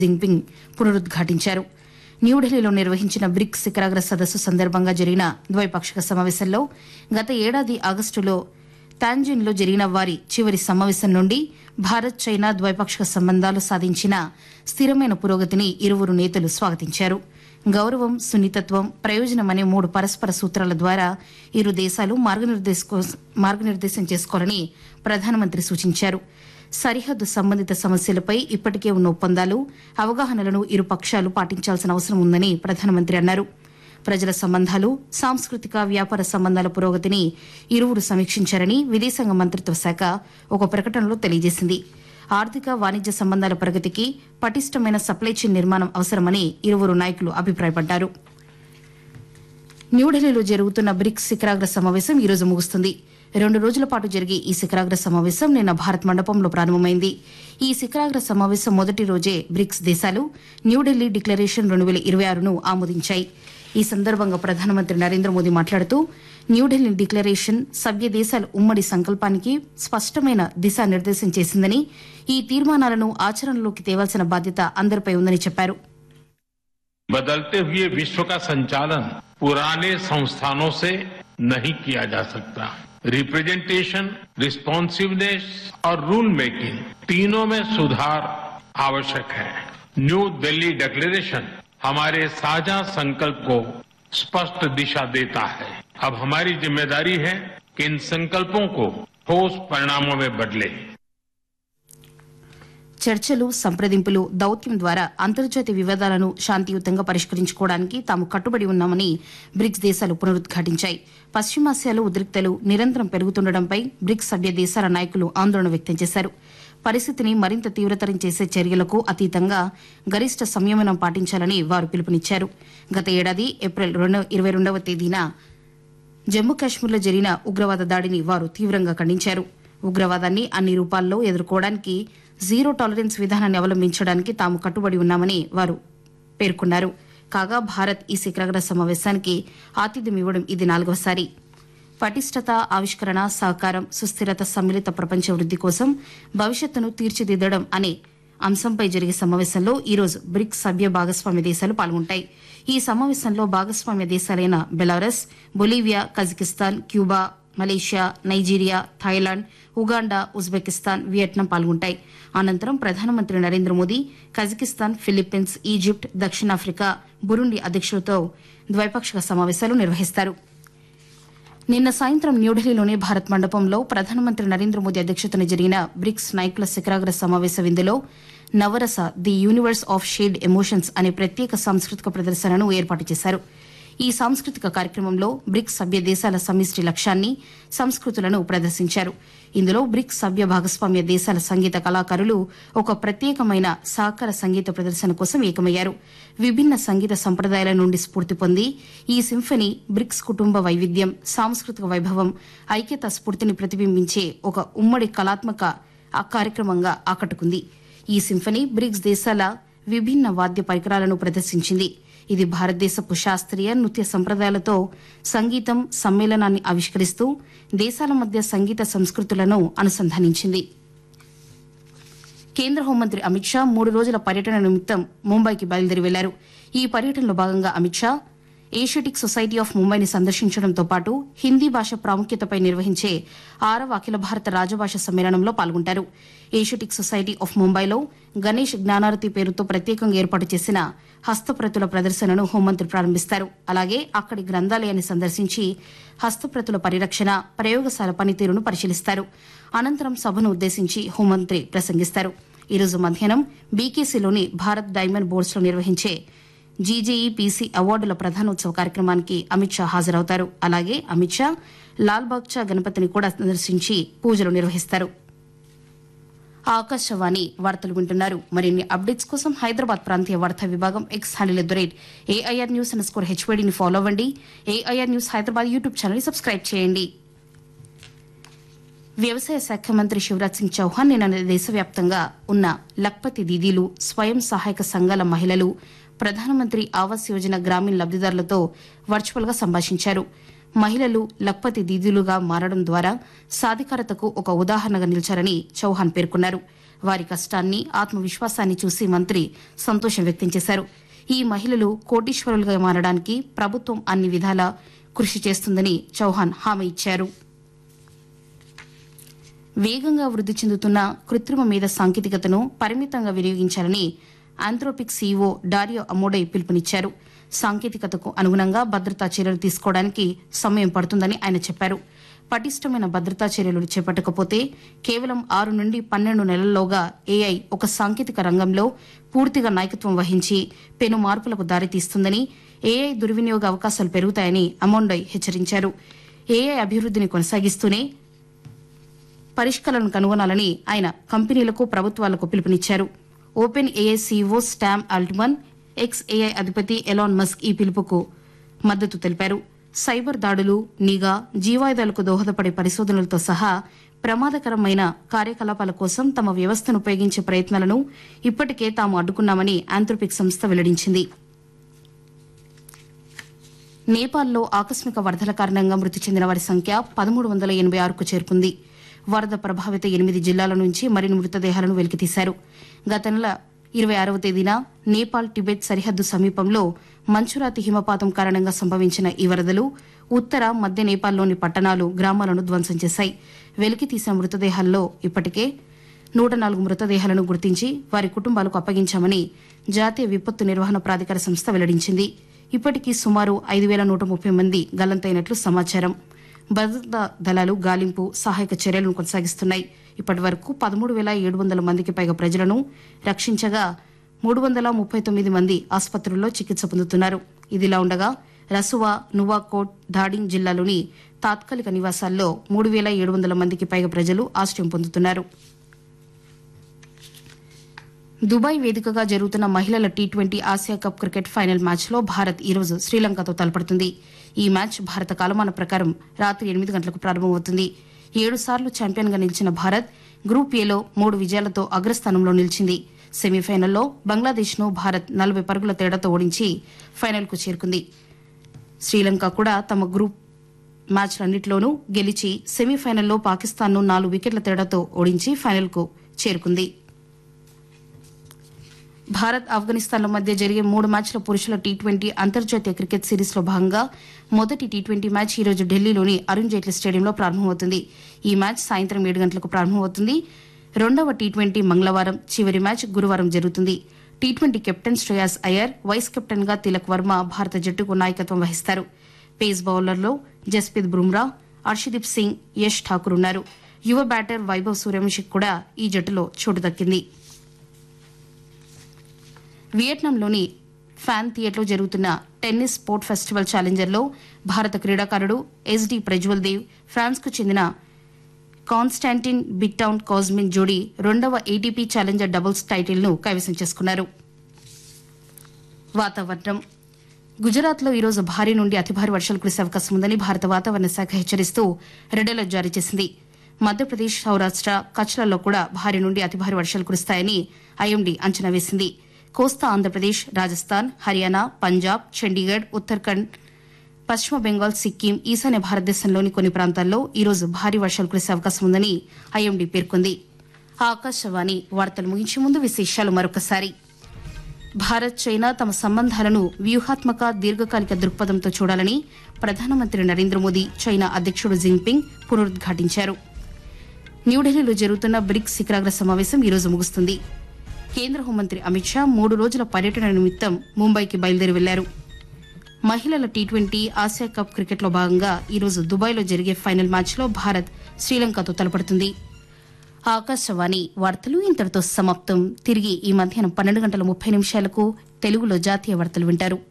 Jinping పునరుద్ఘాటించారు న్యూఢిల్లీలో నిర్వహించిన బ్రిక్స్ శిఖరాగ్ర సదస్సు సందర్భంగా జరిగిన ద్వైపాక్షిక సమావేశంలో గత ఏడాది ఆగస్టులో తాంజిన్లో జరిగిన వారి చివరి సమావేశం నుండి భారత్ చైనా ద్వైపాక్షిక సంబంధాలు సాధించిన స్థిరమైన పురోగతిని ఇరువురు నేతలు స్వాగతించారు గౌరవం సున్నితత్వం ప్రయోజనం అనే మూడు పరస్పర సూత్రాల ద్వారా ఇరు దేశాలు మార్గనిర్దేశకో- మార్గనిర్దేశం చేసుకోవాలని ప్రధానమంత్రి సూచించారు సరిహద్దు సంబంధిత సమస్యలపై ఇప్పటికే ఉన్న ఒప్పందాలు అవగాహనలను ఇరు పక్షాలు పాటించాల్సిన అవసరం ఉందని ప్రధానమంత్రి అన్నారు ప్రజల సంబంధాలు సాంస్కృతిక వ్యాపార సంబంధాల పురోగతిని ఇరువురు సమీక్షించారని విదేశాంగ మంత్రిత్వ శాఖ ఒక ప్రకటనలో తెలియజేసింది ఆర్థిక వాణిజ్య సంబంధాల ప్రగతికి పటిష్టమైన సప్లై చైన్ నిర్మాణం అవసరమని ఇరువురు నాయకులు అభిప్రాయపడ్డారు న్యూఢిల్లీలో జరుగుతున్న బ్రిక్స్ శిఖరాగ్ర సమావేశం ఈ రోజు ముగుస్తుంది రెండు రోజుల పాటు జరిగే ఈ శిఖరాగ్ర సమావేశం నిన్న భారత్ మండపంలో ప్రారంభమైంది ఈ శిఖరాగ్ర సమావేశం మొదటి రోజే బ్రిక్స్ దేశాలు న్యూఢిల్లీ డిక్లరేషన్ రెండు వేల ఇరవై ఆరును ఆమోదించాయి ఈ సందర్భంగా ప్రధానమంత్రి నరేంద్ర మోదీ మాట్లాడుతూ న్యూఢిల్లీ డిక్లరేషన్ సభ్య దేశాల ఉమ్మడి సంకల్పానికి స్పష్టమైన దిశానిర్దేశం చేసిందని ఈ తీర్మానాలను ఆచరణలోకి తేవాల్సిన బాధ్యత అందరిపై ఉందని చెప్పారు बदलते हुए विश्व का संचालन पुराने संस्थानों से नहीं किया जा सकता रिप्रेजेंटेशन रिस्पॉन्सिवनेस और रूल मेकिंग तीनों में सुधार आवश्यक है न्यू दिल्ली डिक्लेरेशन हमारे साझा संकल्प को स्पष्ट दिशा देता है अब हमारी जिम्मेदारी है कि इन संकल्पों को ठोस परिणामों में बदले చర్చలు సంప్రదింపులు దౌత్యం ద్వారా అంతర్జాతీయ వివాదాలను శాంతియుతంగా పరిష్కరించుకోవడానికి తాము కట్టుబడి ఉన్నామని బ్రిక్స్ దేశాలు పునరుద్ఘాటించాయి పశ్చిమాసియాలో ఉద్రిక్తలు నిరంతరం పెరుగుతుండటంపై బ్రిక్స్ సభ్య దేశాల నాయకులు ఆందోళన వ్యక్తం చేశారు పరిస్థితిని మరింత తీవ్రతరం చేసే చర్యలకు అతీతంగా గరిష్ట సంయమనం పాటించాలని వారు పిలుపునిచ్చారు గత ఏడాది ఏప్రిల్ ఇరవై రెండవ తేదీన జమ్మూ కాశ్మీర్లో జరిగిన ఉగ్రవాద దాడిని వారు తీవ్రంగా ఖండించారు ఉగ్రవాదాన్ని అన్ని రూపాల్లో ఎదుర్కోవడానికి జీరో టాలరెన్స్ విధానాన్ని అవలంబించడానికి తాము కట్టుబడి ఉన్నామని వారు పేర్కొన్నారు కాగా భారత్ ఈ శిఖరాగ్ర సమావేశానికి ఆతిథ్యం ఇవ్వడం ఇది నాలుగవసారి పటిష్టత ఆవిష్కరణ సహకారం సుస్థిరత సమ్మిళిత ప్రపంచ వృద్ది కోసం భవిష్యత్తును తీర్చిదిద్దడం అనే అంశంపై జరిగే సమావేశంలో ఈరోజు బ్రిక్స్ సభ్య భాగస్వామ్య దేశాలు పాల్గొంటాయి ఈ సమావేశంలో భాగస్వామ్య దేశాలైన Belarus Bolivia Kazakhstan Cuba Malaysia Nigeria Thailand Uganda Uzbekistan Vietnam పాల్గొంటాయి అనంతరం ప్రధానమంత్రి Narendra Modi Kazakhstan Philippines Egypt దక్షిణాఫ్రికా బురుండి అధ్యక్షులతో ద్వైపాక్షిక సమావేశాలు నిర్వహిస్తారు నిన్న సాయంత్రం న్యూఢిల్లీలోని భారత్ మండపంలో ప్రధానమంత్రి నరేంద్ర మోదీ అధ్యక్షతన జరిగిన బ్రిక్స్ నాయకుల శిఖరాగ్ర సమావేశ విందులో Navarasa the universe of shade emotions అనే ప్రత్యేక సాంస్కృతిక ప్రదర్శనను ఏర్పాటు చేశారు ఈ సాంస్కృతిక కార్యక్రమంలో బ్రిక్స్ సభ్య దేశాల సమిష్టి లక్ష్యాన్ని సంస్కృతులను ప్రదర్శించారు ఇందులో బ్రిక్స్ సభ్య భాగస్వామ్య దేశాల సంగీత కళాకారులు ఒక ప్రత్యేకమైన సహకార సంగీత ప్రదర్శన కోసం ఏకమయ్యారు విభిన్న సంగీత సంప్రదాయాల నుండి స్ఫూర్తి పొంది ఈ సింఫనీ బ్రిక్స్ కుటుంబ వైవిధ్యం సాంస్కృతిక వైభవం ఐక్యత స్ఫూర్తిని ప్రతిబింబించే ఒక ఉమ్మడి కళాత్మక ఆ కార్యక్రమంగా ఆకట్టుకుంది ఈ సింఫనీ బ్రిక్స్ దేశాల విభిన్న వాద్య పరికరాలను ప్రదర్శించింది ఇది భారతదేశపు శాస్త్రీయ నృత్య సంప్రదాయాలతో సంగీతం సమ్మేళనాన్ని ఆవిష్కరిస్తూ దేశాల మధ్య సంగీత సంస్కృతులను అనుసంధానించింది కేంద్ర హోంమంత్రి అమిత్ షా మూడు రోజుల పర్యటన నిమిత్తం ముంబైకి బయలుదేరి వెళ్లారు ఈ పర్యటనలో భాగంగా Amit Shah Asiatic Society of ముంబైని సందర్శించడంతో పాటు హిందీ భాష ప్రాముఖ్యతపై నిర్వహించే ఆరవ అఖిల భారత రాజభాష సమ్మేళనంలో పాల్గొంటారు ఏషియాటిక్ సొసైటీ ఆఫ్ ముంబైలో గణేష్ జ్ఞానారతి పేరుతో ప్రత్యేకంగా ఏర్పాటు చేసిన హస్తప్రతుల ప్రదర్శనను హోంమంత్రి ప్రారంభిస్తారు అలాగే అక్కడి గ్రంథాలయాన్ని సందర్శించి హస్తప్రతుల పరిరక్షణ ప్రయోగశాల పనితీరును పరిశీలిస్తారు అనంతరం సభను ఉద్దేశించి హోంమంత్రి ప్రసంగిస్తారు ఈరోజు మధ్యాహ్నం బీకేసీలోని భారత్ డైమండ్ బోర్డ్స్లో నిర్వహించే జీజేఈ పీసీ అవార్డుల ప్రధానోత్సవ కార్యక్రమానికి అమిత్ షా హాజరవుతారు అలాగే అమిత్ షా లాల్బాగ్చా గణపతిని కూడా సందర్శించి పూజలు నిర్వహిస్తారు ఆకాశవాణి వార్తలు వింటున్నారు మరిన్ని అప్డేట్స్ కోసం హైదరాబాద్ ప్రాంతీయ వార్తా విభాగం X handle at the rate AIR news underscore హెచ్వైడీని ఫాలో అవ్వండి AIR news Hyderabad YouTube channel subscribe చేయండి వ్యవసాయ శాఖ మంత్రి శివరాజ్ సింగ్ చౌహాన్ నిన్న దేశవ్యాప్తంగా ఉన్న లక్పతి దీదీలు స్వయం సహాయక సంఘాల మహిళలు ప్రధానమంత్రి ఆవాస్ యోజన గ్రామీణ లబ్దిదారులతో వర్చువల్ గా సంభాషించారు మహిళలు లక్పతి దీదీలుగా మారడం ద్వారా సాధికారతకు ఒక ఉదాహరణగా నిలిచారని చౌహాన్ పేర్కొన్నారు వారి కష్టాన్ని ఆత్మవిశ్వాసాన్ని చూసి మంత్రి సంతోషం వ్యక్తం చేశారు ఈ మహిళలు కోటీశ్వరులుగా మారడానికి ప్రభుత్వం అన్ని విధాలా కృషి చేస్తుందని చౌహాన్ హామీ ఇచ్చారు వేగంగా వృద్ధి చెందుతున్న కృత్రిమ మేధ సాంకేతికతను పరిమితంగా వినియోగించాలని ఆంథ్రోపిక్ సీఈఓ డారియో అమోడై పిలుపునిచ్చారు సాంకేతికతకు అనుగుణంగా భద్రతా చర్యలు తీసుకోవడానికి సమయం పడుతుందని ఆయన చెప్పారు పటిష్టమైన భద్రతా చర్యలు చేపట్టకపోతే కేవలం ఆరు నుండి పన్నెండు నెలల్లోగా ఏఐ ఒక సాంకేతిక రంగంలో పూర్తిగా నాయకత్వం వహించి పెను మార్పులకు దారితీస్తుందని ఏఐ దుర్వినియోగ అవకాశాలు పెరుగుతాయని అమోండోయ్ హెచ్చరించారు ఏఐ అభివృద్దిని కొనసాగిస్తూనే పరిష్కరణను కనుగొనాలని ఆయన కంపెనీలకు ప్రభుత్వాలకు పిలుపునిచ్చారు OpenAI CEO Sam Altman X AI అధిపతి ఎలాన్ మస్క్ ఈ పిలుపుకు మద్దతు తెలిపారు సైబర్ దాడులు నిఘా జీవాయుధాలకు దోహదపడే పరిశోధనలతో సహా ప్రమాదకరమైన కార్యకలాపాల కోసం తమ వ్యవస్థను ఉపయోగించే ప్రయత్నాలను ఇప్పటికే తాము అడ్డుకున్నామని ఆంథ్రోపిక్ సంస్థ వెల్లడించింది నేపాల్లో ఆకస్మిక వరదల కారణంగా మృతి చెందిన వారి సంఖ్య పదమూడు వందల ఎనబై ఆరుకు చేరుకుంది వరద ప్రభావిత ఎనిమిది జిల్లాల నుంచి మరిన్ని మృతదేహాలను వెలికితీశారు గత నెల ఇరవై ఆరవ తేదీన నేపాల్ టిబెట్ సరిహద్దు సమీపంలో మంచురాతి హిమపాతం కారణంగా సంభవించిన ఈ వరదలు ఉత్తర మధ్య నేపాల్లోని పట్టణాలు గ్రామాలను ధ్వంసం చేశాయి వెలికితీసిన మృతదేహాల్లో ఇప్పటికే నూట నాలుగు మృతదేహాలను గుర్తించి వారి కుటుంబాలకు అప్పగించామని జాతీయ విపత్తు నిర్వహణ ప్రాధికార సంస్థ వెల్లడించింది ఇప్పటికీ సుమారు ఐదు వేల నూట ముప్పై మంది గల్లంతైనట్లు సమాచారం భద్రతా దళాలు గాలింపు సహాయక చర్యలను కొనసాగిస్తున్నాయి ఇప్పటి వరకు పదమూడు వేల ఏడు వందల మందికి పైగా ప్రజలను రక్షించగా మూడు వందల ముప్పై తొమ్మిది మంది ఆసుపత్రుల్లో చికిత్స పొందుతున్నారు ఇదిలా ఉండగా రసువా నువాకోట్ ధాడింగ్ జిల్లాలోని తాత్కాలిక నివాసాల్లో మూడు వేల ఏడు వందల మందికి పైగా ప్రజలు ఆశ్రయం పొందుతున్నారు దుబాయ్ వేదికగా జరుగుతున్న మహిళల T twenty Asia cup cricket final మ్యాచ్లో భారత్ ఈరోజు శ్రీలంకతో తలపడుతుంది ఈ మ్యాచ్ భారత కాలమాన ప్రకారం రాత్రి ఎనిమిది గంటలకు ప్రారంభమవుతుంది ఏడు సార్లు ఛాంపియన్గా నిలిచిన భారత్ గ్రూప్ ఏలో మూడు విజయాలతో అగ్రస్థానంలో నిలిచింది సెమీఫైనల్లో బంగ్లాదేశ్ను భారత్ నలభై పరుగుల తేడాతో ఓడించి ఫైనల్కు చేరుకుంది శ్రీలంక కూడా తమ గ్రూప్ మ్యాచ్లన్నింటిలోనూ గెలిచి సెమీఫైనల్లో పాకిస్తాన్ను నాలుగు వికెట్ల తేడాతో ఓడించి ఫైనల్కు చేరుకుంది భారత్ ఆఫ్ఘనిస్తాన్ల మధ్య జరిగే మూడు మ్యాచ్ల పురుషుల టీ ట్వంటీ అంతర్జాతీయ క్రికెట్ సిరీస్లో భాగంగా మొదటి టీ ట్వంటీ మ్యాచ్ ఈ రోజు ఢిల్లీలోని అరుణ్ జైట్లీ స్టేడియంలో ప్రారంభమవుతుంది ఈ మ్యాచ్ సాయంత్రం ఏడు గంటలకు ప్రారంభమవుతుంది రెండవ టీ ట్వంటీ మంగళవారం చివరి మ్యాచ్ గురువారం జరుగుతుంది T twenty captain Shreyas Iyer vice captain గా తిలక్ వర్మ భారత జట్టుకు నాయకత్వం వహిస్తారు పేస్ బౌలర్లో జస్ప్రీత్ బుమ్రా హర్షదీప్ సింగ్ యష్ ఠాకూర్ ఉన్నారు యువ బ్యాటర్ వైభవ్ సూర్యవంశీకి కూడా ఈ జట్టులో చోటు దక్కింది వియట్నాంలోని ఫ్యాన్ థియేటర్లో జరుగుతున్న టెన్నిస్ స్పోర్ట్ ఫెస్టివల్ ఛాలెంజర్లో భారత క్రీడాకారుడు ఎస్డి ప్రజ్వల్ దేవ్ ఫ్రాన్స్కు చెందిన కాన్స్టాంటిన్ బిట్టౌన్ కాజ్మిన్ జోడీ రెండవ ఏటీపీ ఛాలెంజర్ డబుల్స్ టైటిల్ను కైవసం చేసుకున్నారు వాతావరణం గుజరాత్లో ఈరోజు భారీ నుండి అతి భారీ వర్షాలు కురిసే అవకాశం ఉందని భారత వాతావరణ శాఖ హెచ్చరిస్తూ రెడ్ అలర్ట్ జారీ చేసింది మధ్యప్రదేశ్ సౌరాష్ట కచ్లలో కూడా భారీ నుండి అతి భారీ వర్షాలు కురుస్తాయని ఐఎండీ అంచనా వేసింది కోస్తా ఆంధ్రప్రదేశ్ రాజస్థాన్ హర్యానా పంజాబ్ చండీగఢ్ ఉత్తరాఖండ్ పశ్చిమ బెంగాల్ సిక్కిం ఈశాన్య భారతదేశంలోని కొన్ని ప్రాంతాల్లో ఈరోజు భారీ వర్షాలు కురిసే అవకాశం ఉందని ఐఎండీ పేర్కొంది ఆకాశవాణి వార్తలు ముగించే ముందు విశేషాలు మరొకసారి భారత్ చైనా తమ సంబంధాలను వ్యూహాత్మక దీర్ఘకాలిక దృక్పథంతో చూడాలని ప్రధానమంత్రి నరేంద్ర మోదీ చైనా అధ్యక్షుడు జిన్పింగ్ పునరుద్ఘాటించారు న్యూఢిల్లీలో జరుగుతున్న బ్రిక్స్ శిఖరాగ్ర సమావేశం ఈరోజు ముగుస్తుంది కేంద్ర హోంమంత్రి అమిత్ షా మూడు రోజుల పర్యటన నిమిత్తం ముంబైకి బయలుదేరి వెళ్లారు మహిళల టీ ట్వంటీ ఆసియా కప్ క్రికెట్లో భాగంగా ఈరోజు దుబాయ్లో జరిగే ఫైనల్ మ్యాచ్లో భారత్ శ్రీలంకతో తలపడుతుంది ఆకాశవాణి వార్తలు ఇంతటితో సమాప్తం తిరిగి ఈ మధ్యాహ్నం పన్నెండు గంటల ముప్పై నిమిషాలకు తెలుగులో జాతీయ వార్తలు వింటారు